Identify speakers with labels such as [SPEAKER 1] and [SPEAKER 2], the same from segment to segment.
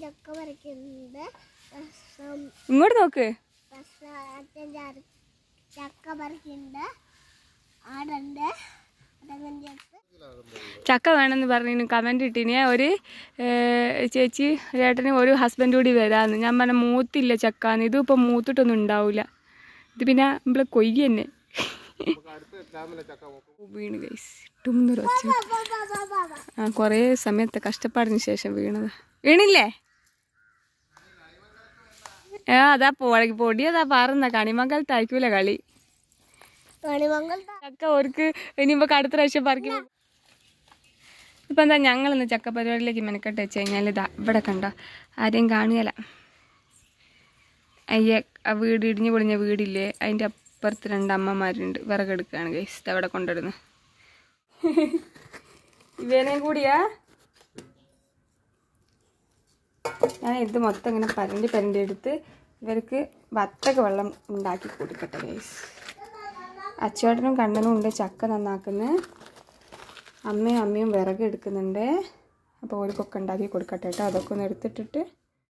[SPEAKER 1] ചക്ക പറിക്കുന്നുണ്ട് രസം
[SPEAKER 2] ഇങ്ങോട്ട് നോക്ക്
[SPEAKER 1] രസം അച്ഛൻ ചാ- ചക്ക പറിക്കുന്നുണ്ട് ആടുണ്ട് അതങ്ങനെ ചേർത്ത്
[SPEAKER 2] ചക്ക വേണമെന്ന് പറഞ്ഞു കമൻറ്റ് ഇട്ടിന് ഒരു ഏ, ചേച്ചി ചേട്ടന് ഒരു ഹസ്ബൻഡ് കൂടി വരാമെന്ന് ഞാൻ പറഞ്ഞ മൂത്തില്ല ചക്കാന്ന് ഇത് ഇപ്പം മൂത്തിട്ടൊന്നും ഉണ്ടാവില്ല ഇത് പിന്നെ നമ്മളെ കൊയ്യ തന്നെ വീണ് ഗൈസ് ടുന്നൊരു ഒച്ച ആ കുറേ സമയത്തെ കഷ്ടപ്പാടിന് ശേഷം വീണത് വീണില്ലേ ആ അതാ പൊടി പൊടി അതാ പാറുന്ന കണിമംഗലത്തായിരിക്കൂല കളി
[SPEAKER 1] കണിമംഗൽ
[SPEAKER 2] ചക്ക ഓർക്ക് ഇനിയിപ്പോൾ അടുത്ത പ്രാവശ്യം പറിക്കും ഇപ്പം എന്താ ഞങ്ങളിന്ന് ചക്ക പരിപാടിയിലേക്ക് മെനക്കെട്ട് വെച്ച് കഴിഞ്ഞാൽ ഇതാ ഇവിടെ കണ്ടോ ആരെയും കാണുകയില്ല അയ്യ ആ വീട് ഇടിഞ്ഞു പൊളിഞ്ഞ വീടില്ലേ അതിൻ്റെ അപ്പുറത്ത് രണ്ട് അമ്മമാരുണ്ട് വിറകെടുക്കുകയാണ് ഗൈസ് ഇത് അവിടെ കൊണ്ടുവരുന്നത് ഇവനെയും കൂടിയാ ഞാൻ ഇത് മൊത്തം ഇങ്ങനെ പരണ്ടി പരണ്ടി എടുത്ത് ഇവർക്ക് വത്തക്ക വെള്ളം ഉണ്ടാക്കി കൊടുക്കട്ടെ ഗൈസ് അച്ചുവേട്ടനും കണ്ണനും ഉണ്ട് ചക്ക നന്നാക്കുന്നത് അമ്മയും അമ്മയും വിറക് എടുക്കുന്നുണ്ട് അപ്പോൾ ഓർക്കൊക്കെ ഉണ്ടാക്കി കൊടുക്കട്ടെ കേട്ടോ അതൊക്കെ ഒന്ന് എടുത്തിട്ടിട്ട്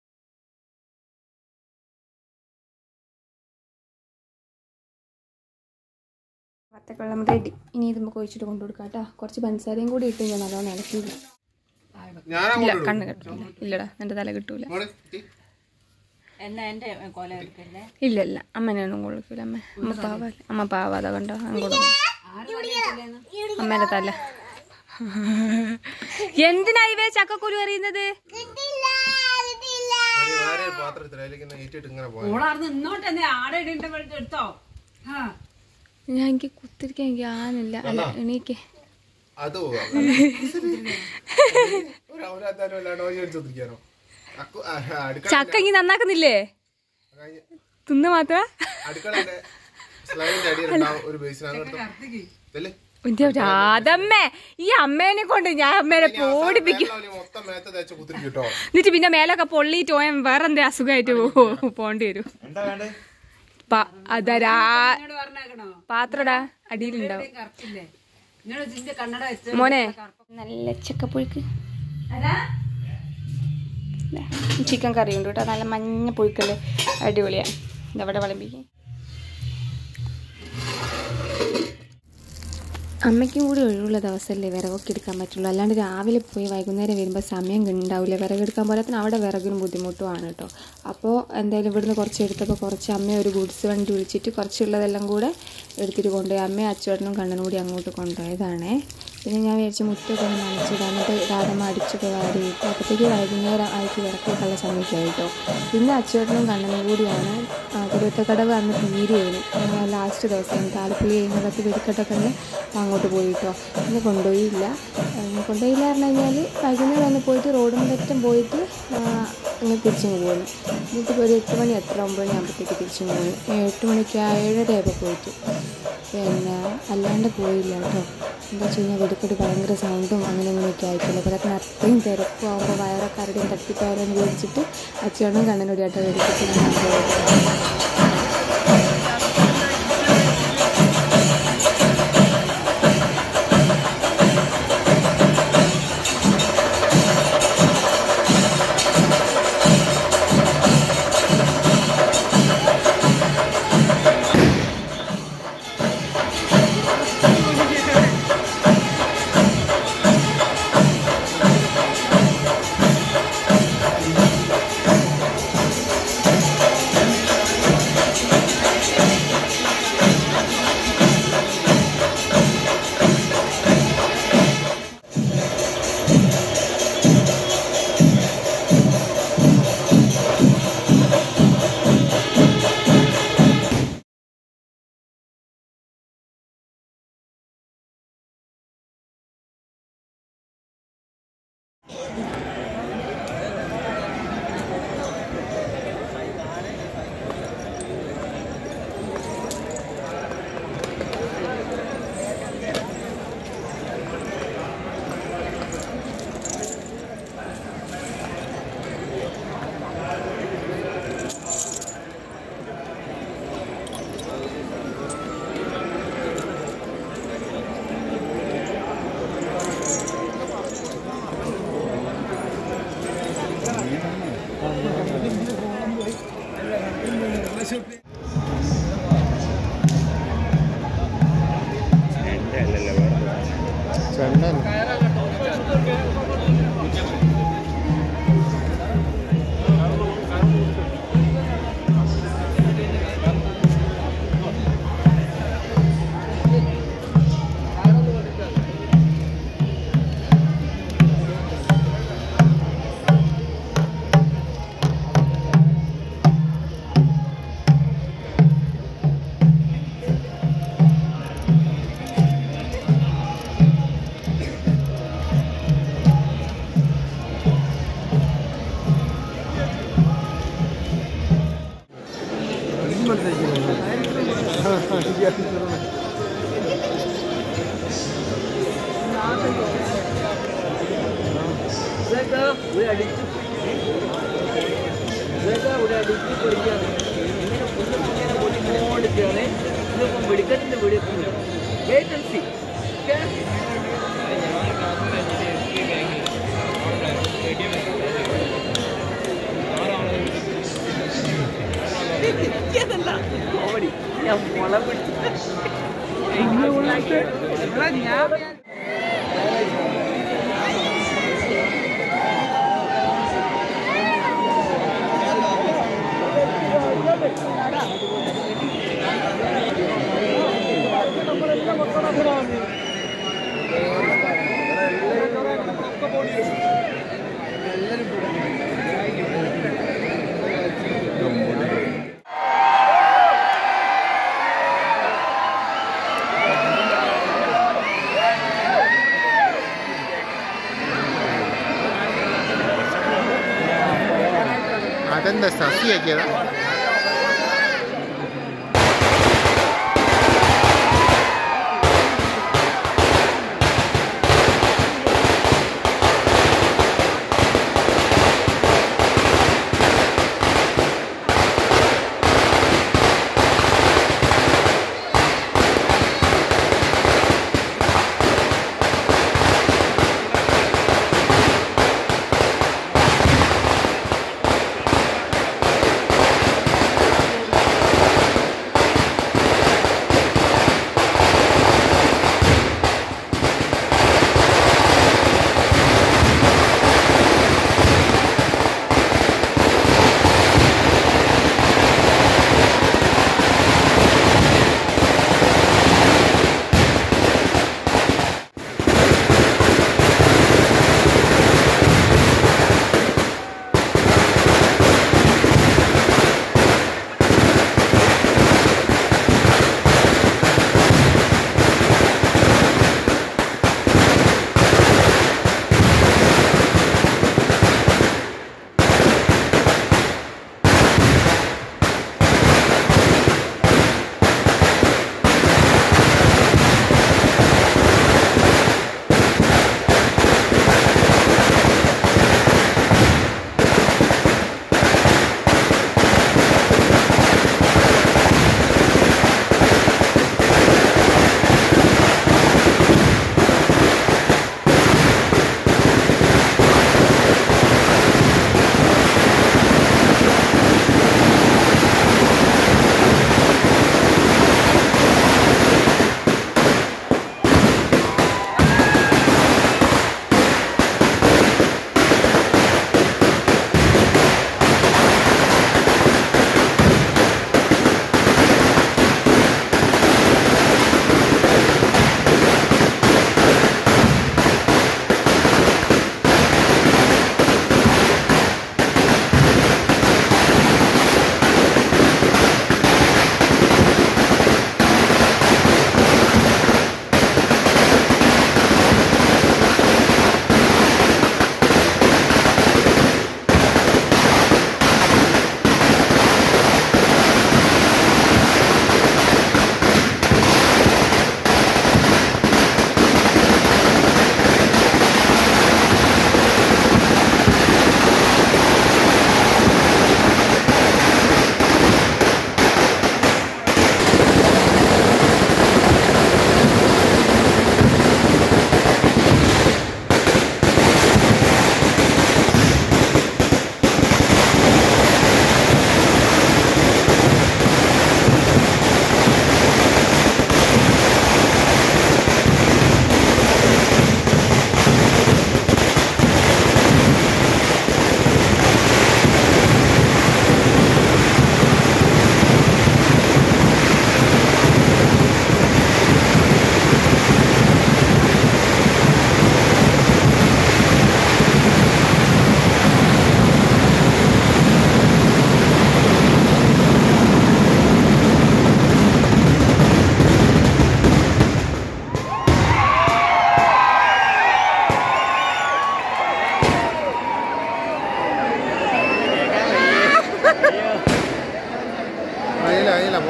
[SPEAKER 2] വത്തക്കവെള്ളം റെഡി ഇനി ഇത് നമുക്ക് ഒഴിച്ചിട്ട് കൊണ്ടു കൊടുക്കാം കേട്ടോ കുറച്ച് പഞ്ചസാരയും കൂടി ഇട്ട് ഞാൻ നല്ലോണം ഇളക്കി ഇല്ല കണ്ണ് കിട്ടൂല ഇല്ലടാ എൻ്റെ തല കിട്ടൂല ഇല്ല ഇല്ല അമ്മനെയൊന്നും കൊടുക്കൂല അമ്മ അമ്മ പാവല്ലേ അമ്മ പാവാത കണ്ടോ അങ്ങോട്ട് അമ്മേന്റെ തല എന്തിനാ ഇവേ ചക്കക്കുരു അറിയുന്നത്
[SPEAKER 3] പാത്രത്തിൽ അതിലേക്ക് ഏറ്റിട്ട് ഇങ്ങനെ പോയി
[SPEAKER 4] ഓളാർന്ന് ഇന്നോട്ട് തന്നെ ആടെ ഇടേണ്ട എടുത്തോ ആ
[SPEAKER 2] ഞാൻ എനിക്ക് കുത്തിരിക്കാൻ എനിക്ക് ആനില്ല അല്ല എണീക്ക്
[SPEAKER 3] അത് പോവാം ഒരു അവരാത്താനും അല്ലാണ്ട് ഓജി അടിച്ചോണ്ടിരിക്കാനോ അക്കു ആ, അടുക്കള
[SPEAKER 2] ചക്ക ഇങ്ങനെ നന്നാക്കുന്നില്ലേ
[SPEAKER 3] കഴിഞ്ഞ്
[SPEAKER 2] തിന്ന് മാത്രം
[SPEAKER 3] അടുക്കളയുടെ സ്ലൈഡിന്റെ അടിയിലുണ്ടാവും ഒരു ബേസിനകത്ത് ഇതല്ലേ
[SPEAKER 2] എന്റെ രാധമ്മേ ഈ അമ്മേനെ കൊണ്ട് ഞാൻ അമ്മേനെ പോടിപ്പിക്കും
[SPEAKER 3] വെള്ളം മൊത്തം മേത്ത തേച്ച് കുത്തിരിക്കും കേട്ടോ
[SPEAKER 2] എന്നിട്ട് പിന്നെ മേലൊക്കെ പൊള്ളിയിട്ട് പോയാൽ വേറെ എന്താ അസുഖമായിട്ട് പോ- പോണ്ടി വരും
[SPEAKER 3] എന്താ വേണ്ടേ
[SPEAKER 2] പ- അതാ
[SPEAKER 4] എന്നോട് പറഞ്ഞേക്കണോ
[SPEAKER 2] പാത്രടാ അടിയിലുണ്ടാവും
[SPEAKER 4] കറക്റ്റില്ലേ എന്നോട് ഇതിന്റെ കണ്ണട വെച്ച്
[SPEAKER 2] മോനെ നല്ല ചക്കപ്പുഴുക്ക് ചിക്കൻ കറി ഉണ്ട് കേട്ടോ നല്ല മഞ്ഞ പുഴുക്കല് അടിപൊളിയാണ് ഇതവിടെ വിളമ്പിക്ക് അമ്മയ്ക്കും കൂടി ഒഴിവുള്ള ദിവസമല്ലേ വിറകൊക്കെ എടുക്കാൻ പറ്റുള്ളൂ അല്ലാണ്ട് രാവിലെ പോയി വൈകുന്നേരം വരുമ്പോൾ സമയം ഉണ്ടാവില്ല വിറകെടുക്കാൻ പോലെ തന്നെ അവിടെ വിറകിനും ബുദ്ധിമുട്ടുമാണ് കേട്ടോ അപ്പോൾ എന്തായാലും ഇവിടുന്ന് കുറച്ച് എടുത്തപ്പോൾ കുറച്ച് അമ്മയെ ഒരു ഗുഡ്സ് വണ്ടി വിളിച്ചിട്ട് കുറച്ചുള്ളതെല്ലാം കൂടെ എടുത്തിട്ട് കൊണ്ടുപോയി അമ്മയും അച്ചുവേട്ടനും കണ്ണനും കൂടി അങ്ങോട്ട് കൊണ്ടുപോയതാണേ പിന്നെ ഞാൻ വിചാരിച്ചു മുറ്റൊക്കെ ഒന്ന് നനച്ചിട്ട് എന്നിട്ട് രാധമ്മ അടിച്ചൊക്കെ വാരി ഇട്ടു അപ്പോഴത്തേക്ക് വൈകുന്നേരം ആയിട്ട് വിറക്കൊക്കെയുള്ള സമയമൊക്കെ ആയിട്ടോ പിന്നെ അച്ചുവേട്ടനും കണ്ണനും കൂടിയാണ് തിരുവത്തക്കടവ് അന്ന് തീരെയായിരുന്നു ലാസ്റ്റ് ദിവസം താലപ്പൊലി കഴിഞ്ഞിടത്ത് വെടിക്കെട്ടൊക്കെ ഉണ്ട് അപ്പോൾ അങ്ങോട്ട് പോയിട്ടോ പിന്നെ കൊണ്ടുപോയില്ല ഉം, കൊണ്ടുപോയില്ല പറഞ്ഞു കഴിഞ്ഞാൽ വൈകുന്നേരം ഒന്ന് പോയിട്ട് റോഡ് മുറ്റം പോയിട്ട് ആ, അങ്ങ് തിരിച്ചിങ്ങ് പോകുന്നു എന്നിട്ട് ഒരു എട്ട് മണി എത്ര ഒമ്പത് മണി ആകുമ്പോഴത്തേക്ക് തിരിച്ചിങ്ങ് പോകുന്നു എട്ട് മണിക്ക് ഏഴരയായപ്പോൾ പോയിട്ട് പിന്നെ അല്ലാണ്ട് പോയില്ല കേട്ടോ എന്താ വെച്ച് കഴിഞ്ഞാൽ വെടിക്കെട്ട് ഭയങ്കര സൗണ്ടും അങ്ങനെ ഇങ്ങനെയൊക്കെ ആയിട്ടില്ല അപ്പോൾ അതൊക്കെ അത്രയും തിരക്കും ആകുമ്പോൾ വയറൊക്കെ ആരുടെയും തട്ടിപ്പോയാലെന്ന് വിചാരിച്ചിട്ട് അച്ഛനും കണ്ണനോടിയാട്ടോ വെടിക്കെട്ട് കാണാൻ പോയത്
[SPEAKER 3] ചെണ്ണൻ അതെന്താ സസിയാക്കിയതാ
[SPEAKER 1] ആ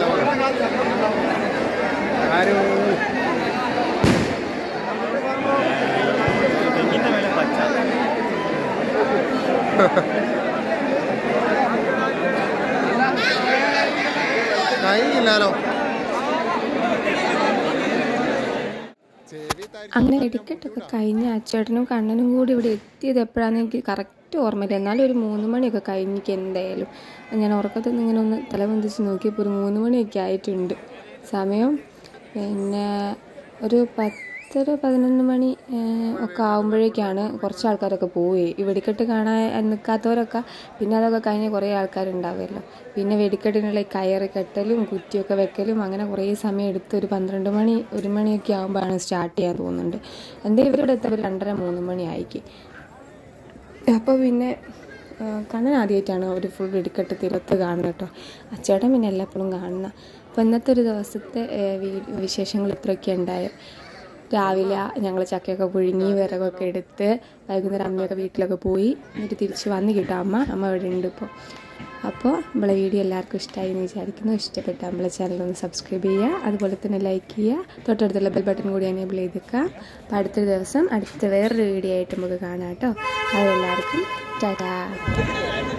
[SPEAKER 3] ആരോ കഴിഞ്ഞില്ലാലോ ചെവി തരിച്ച്
[SPEAKER 2] അങ്ങനെ വെടിക്കെട്ടൊക്കെ കഴിഞ്ഞ് അച്ചേട്ടനും കണ്ണനും കൂടി ഇവിടെ എത്തിയത് എപ്പോഴാണെന്ന് എനിക്ക് കറക്റ്റ് ഓർമ്മയില്ല എന്നാലും ഒരു മൂന്ന് മണിയൊക്കെ കഴിഞ്ഞിക്ക് എന്തായാലും ഞാൻ ഉറക്കത്തിൽ നിന്ന് ഇങ്ങനെ ഒന്ന് തല പൊന്തിച്ച് നോക്കിയപ്പോൾ ഒരു മൂന്ന് മണിയൊക്കെ ആയിട്ടുണ്ട് സമയം പിന്നെ ഒരു പത്തര പതിനൊന്ന് മണി ഏഹ്, ഒക്കെ ആകുമ്പോഴേക്കാണ് കുറച്ച് ആൾക്കാരൊക്കെ പോയി ഈ വെടിക്കെട്ട് കാണാൻ നിൽക്കാത്തവരൊക്കെ പിന്നെ അതൊക്കെ കഴിഞ്ഞ് കുറേ ആൾക്കാരുണ്ടാവുമല്ലോ പിന്നെ വെടിക്കെട്ടിനുള്ള ഈ കയറ് കെട്ടലും കുറ്റിയൊക്കെ വെക്കലും അങ്ങനെ കുറേ സമയം എടുത്ത് ഒരു പന്ത്രണ്ട് മണി ഒരു മണിയൊക്കെ ആകുമ്പോഴാണ് സ്റ്റാർട്ട് ചെയ്യാൻ തോന്നുന്നുണ്ട് എന്തായാലും ഇവരുടെ എത്തപ്പോൾ രണ്ടര മൂന്ന് മണി ആയിക്ക് അപ്പോൾ പിന്നെ ആ, കണ്ണൻ ആദ്യമായിട്ടാണ് ഒരു ഫുൾ വെടിക്കെട്ട് തീരത്ത് കാണുന്നത് കേട്ടോ അച്ചേട്ടൻ പിന്നെ എല്ലാപ്പോഴും കാണുന്ന അപ്പോൾ ഇന്നത്തെ ഒരു ദിവസത്തെ ഏ, വീ- വിശേഷങ്ങൾ ഇത്രയൊക്കെ ഉണ്ടായത് രാവിലെ ഞങ്ങൾ ചക്കയൊക്കെ പുഴുങ്ങി വിറകൊക്കെ എടുത്ത് വൈകുന്നേരം അമ്മയൊക്കെ വീട്ടിലൊക്കെ പോയി എന്നിട്ട് തിരിച്ച് വന്ന് കിട്ടും അമ്മ അമ്മ ഇവിടെ ഉണ്ട് ഇപ്പോൾ അപ്പോൾ നമ്മളെ വീഡിയോ എല്ലാവർക്കും ഇഷ്ടമായി എന്ന് വിചാരിക്കുന്നു ഇഷ്ടപ്പെട്ട നമ്മളെ ചാനൽ ഒന്ന് സബ്സ്ക്രൈബ് ചെയ്യുക അതുപോലെ തന്നെ ലൈക്ക് ചെയ്യുക തൊട്ടടുത്തുള്ള ബെൽ ബട്ടൺ കൂടി എനേബിൾ ചെയ്തേക്കുക അപ്പോൾ അടുത്തൊരു ദിവസം അടുത്ത വേറൊരു വീഡിയോ ആയിട്ട് നമുക്ക് കാണാം കേട്ടോ അതെല്ലാവർക്കും ടാറ്റാ